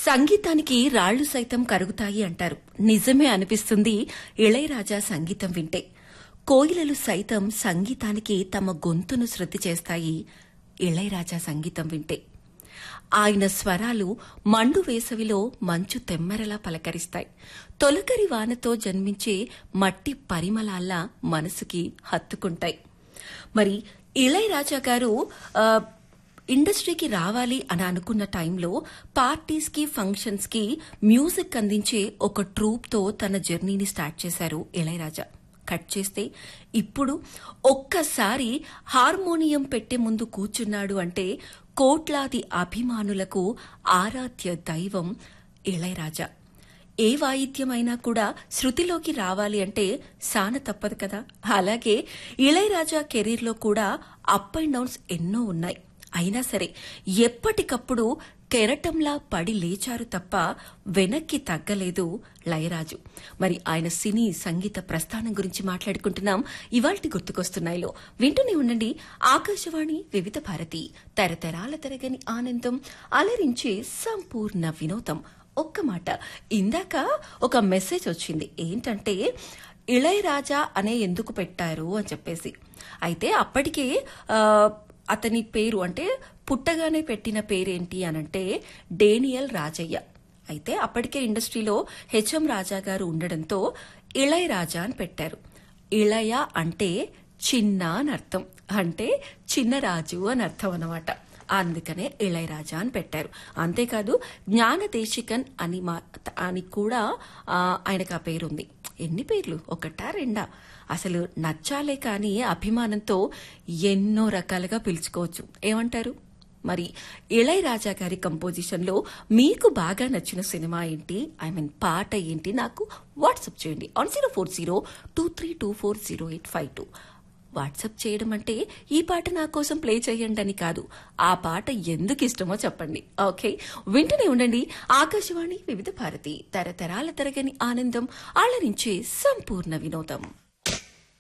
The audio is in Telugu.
సంగీతానికి రాళ్లు సైతం కరుగుతాయి అంటారు నిజమే అనిపిస్తుంది ఇళయరాజా సంగీతం వింటే కోయిలలు సైతం సంగీతానికి తమ గొంతును శృతి చేస్తాయి ఇళయరాజా సంగీతం వింటే ఆయన స్వరాలు మండు వేసవిలో మంచు తెమ్మెరలా పలకరిస్తాయి తొలకరి వానతో జన్మించే మట్టి పరిమళాల్లా మనసుకి హత్తుకుంటాయి మరి ఇళయరాజా గారు ఆ, ఇండస్ట్రీకి రావాలి అని అనుకున్న టైంలో పార్టీస్ కి ఫంక్షన్స్ కి మ్యూజిక్ అందించే ఒక ట్రూప్ తో తన జర్నీని స్టార్ట్ చేశారు ఇళయరాజా కట్ చేస్తే ఇప్పుడు ఒక్కసారి హార్మోనియం పెట్టే ముందు కూర్చున్నాడు అంటే కోట్లాది అభిమానులకు ఆరాధ్య దైవం ఇళయరాజా ఏ వాయిద్యమైనా కూడా శృతిలోకి రావాలి అంటే సాన తప్పదు కదా అలాగే ఇళయరాజా కెరీర్లో కూడా అప్ అండ్ డౌన్స్ ఎన్నో ఉన్నాయి అయినా సరే ఎప్పటికప్పుడు కెరటంలా పడి లేచారు తప్ప వెనక్కి తగ్గలేదు లయరాజు మరి ఆయన సినీ సంగీత ప్రస్థానం గురించి మాట్లాడుకుంటున్నాం ఇవాల్టి గుర్తుకొస్తున్నాయిలో వింటూనే ఉండండి ఆకాశవాణి వివిధ భారతి తరతరాల తరగని ఆనందం అలరించే సంపూర్ణ వినోదం ఒక్క మాట ఇందాక ఒక మెసేజ్ వచ్చింది ఏంటంటే ఇళయరాజా అనే ఎందుకు పెట్టారు అని చెప్పేసి అయితే అప్పటికే ఆ, అతని పేరు అంటే పుట్టగానే పెట్టిన పేరేంటి అనంటే డేనియల్ రాజయ్య అయితే అప్పటికే ఇండస్ట్రీలో హెచ్ఎం రాజా గారు ఉండడంతో ఇళయరాజా అని పెట్టారు ఇళయ అంటే చిన్న అని అర్థం అంటే చిన్నరాజు అని అర్థం అన్నమాట అందుకనే ఇళయరాజా అని పెట్టారు అంతేకాదు జ్ఞానదేశికన్ అని మా అని కూడా ఆ, ఆయనకు ఆ పేరుంది ఎన్ని పేర్లు ఒకటా రెండా అసలు నచ్చాలే కానీ అభిమానంతో ఎన్నో రకాలుగా పిలుచుకోవచ్చు ఏమంటారు మరి ఇళయరాజా గారి కంపోజిషన్ లో మీకు బాగా నచ్చిన సినిమా ఏంటి ఐ మీన్ పాట ఏంటి నాకు వాట్సాప్ చేయండి on zero four zero two three two four zero eight five two WhatsApp చేయడం అంటే ఈ పాట నా కోసం ప్లే చేయండి అని కాదు ఆ పాట ఎందుకు ఇష్టమో చెప్పండి ఓకే వింటూనే ఉండండి ఆకాశవాణి వివిధ భారతి తరతరాల తరగని ఆనందం ఆలరించే సంపూర్ణ వినోదం